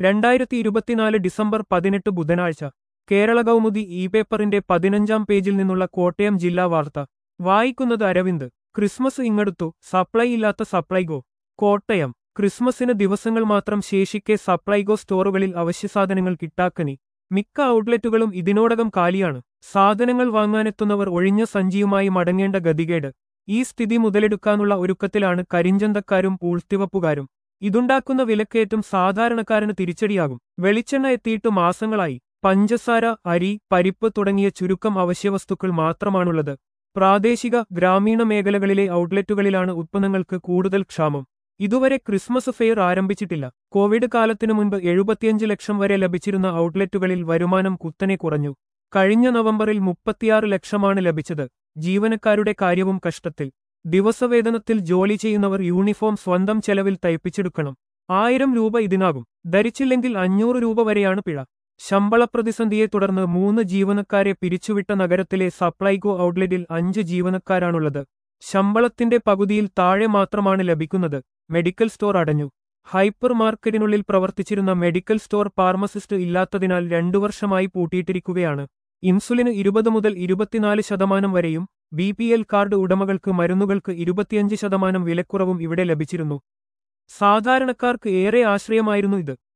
രണ്ടായിരത്തി ഇരുപത്തിനാല് ഡിസംബർ പതിനെട്ട് ബുധനാഴ്ച കേരള കൗമുദി ഇ പേപ്പറിന്റെ പതിനഞ്ചാം പേജിൽ നിന്നുള്ള കോട്ടയം ജില്ലാ വാർത്ത വായിക്കുന്നത് അരവിന്ദ് ക്രിസ്മസ് ഇങ്ങടുത്തു സപ്ലൈ ഇല്ലാത്ത സപ്ലൈകോ കോട്ടയം ക്രിസ്മസിന് ദിവസങ്ങൾ മാത്രം ശേഷിക്കെ സപ്ലൈകോ സ്റ്റോറുകളിൽ അവശ്യസാധനങ്ങൾ കിട്ടാക്കനി മിക്ക ഔട്ട്ലെറ്റുകളും ഇതിനോടകം കാലിയാണ് സാധനങ്ങൾ വാങ്ങാനെത്തുന്നവർ ഒഴിഞ്ഞ സഞ്ചിയുമായി മടങ്ങേണ്ട ഗതികേട് ഈ സ്ഥിതി മുതലെടുക്കാനുള്ള ഒരുക്കത്തിലാണ് കരിഞ്ചന്തക്കാരും പൂഴ്ത്തിവപ്പുകാരും ഇതുണ്ടാക്കുന്ന വിലക്കയറ്റം സാധാരണക്കാരന് തിരിച്ചടിയാകും വെളിച്ചെണ്ണ എത്തിയിട്ട് മാസങ്ങളായി പഞ്ചസാര അരി പരിപ്പ് തുടങ്ങിയ ചുരുക്കം അവശ്യവസ്തുക്കൾ മാത്രമാണുള്ളത് പ്രാദേശിക ഗ്രാമീണ മേഖലകളിലെ ഔട്ട്ലെറ്റുകളിലാണ് ഉത്പന്നങ്ങൾക്ക് കൂടുതൽ ക്ഷാമം ഇതുവരെ ക്രിസ്മസ് ഫെയർ ആരംഭിച്ചിട്ടില്ല കോവിഡ് കാലത്തിനു മുൻപ് എഴുപത്തിയഞ്ച് ലക്ഷം വരെ ലഭിച്ചിരുന്ന ഔട്ട്ലെറ്റുകളിൽ വരുമാനം കുത്തനെ കുറഞ്ഞു കഴിഞ്ഞ നവംബറിൽ മുപ്പത്തിയാറ് ലക്ഷമാണ് ലഭിച്ചത് ജീവനക്കാരുടെ കാര്യവും കഷ്ടത്തിൽ ദിവസവേതനത്തിൽ ജോലി ചെയ്യുന്നവർ യൂണിഫോം സ്വന്തം ചെലവിൽ തയ്പ്പിച്ചെടുക്കണം ആയിരം രൂപ ഇതിനാകും ധരിച്ചില്ലെങ്കിൽ അഞ്ഞൂറ് രൂപ വരെയാണ് പിഴ ശമ്പള പ്രതിസന്ധിയെ തുടർന്ന് മൂന്ന് ജീവനക്കാരെ പിരിച്ചുവിട്ട നഗരത്തിലെ സപ്ലൈകോ ഔട്ട്ലെറ്റിൽ അഞ്ച് ജീവനക്കാരാണുള്ളത് ശമ്പളത്തിന്റെ പകുതിയിൽ താഴെ മാത്രമാണ് ലഭിക്കുന്നത് മെഡിക്കൽ സ്റ്റോർ അടഞ്ഞു ഹൈപ്പർ മാർക്കറ്റിനുള്ളിൽ പ്രവർത്തിച്ചിരുന്ന മെഡിക്കൽ സ്റ്റോർ ഫാർമസിസ്റ്റ് ഇല്ലാത്തതിനാൽ രണ്ടു വർഷമായി പൂട്ടിയിട്ടിരിക്കുകയാണ് ഇൻസുലിന് ഇരുപത് മുതൽ ഇരുപത്തിനാല് ശതമാനം വരെയും ബി പി എൽ കാർഡ് ഉടമകൾക്ക് മരുന്നുകൾക്ക് ഇരുപത്തിയഞ്ച് ശതമാനം വിലക്കുറവും ഇവിടെ ലഭിച്ചിരുന്നു സാധാരണക്കാർക്ക് ഏറെ ആശ്രയമായിരുന്നു ഇത്